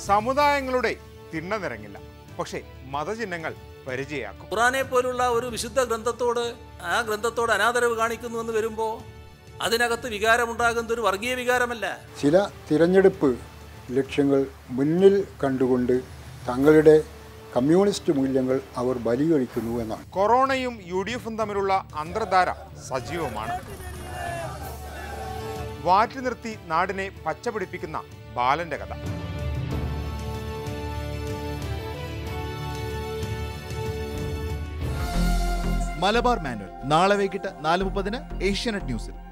സമുദായങ്ങളുടെ തിണ്ണ നിറങ്ങില്ല പക്ഷേ മതചിഹ്നങ്ങൾ പരിചയാക്കും ഖുറാനെ പോലുള്ള ഒരു വിശുദ്ധ ഗ്രന്ഥത്തോട് ആ ഗ്രന്ഥത്തോട് അനാദരവ് കാണിക്കുന്നു എന്ന് വരുമ്പോൾ അതിനകത്ത് വികാരമുണ്ടാകുന്നത് ഒരു വർഗീയ വികാരമല്ല ചില തിരഞ്ഞെടുപ്പ് ലക്ഷ്യങ്ങൾ മുന്നിൽ കണ്ടുകൊണ്ട് തങ്ങളുടെ കമ്മ്യൂണിസ്റ്റ് മൂല്യങ്ങൾ അവർ ബലികഴിക്കുന്നു എന്നാണ് കൊറോണയും യു ഡി എഫും തമ്മിലുള്ള അന്തർധാര സജീവമാണ് വാറ്റി നിർത്തി നാടിനെ പച്ചപിടിപ്പിക്കുന്ന ബാലന്റെ കഥ മലബാർ മാനുവൽ നാളെ വൈകിട്ട് നാല് മുപ്പതിന് ഏഷ്യാനെറ്റ് ന്യൂസിൽ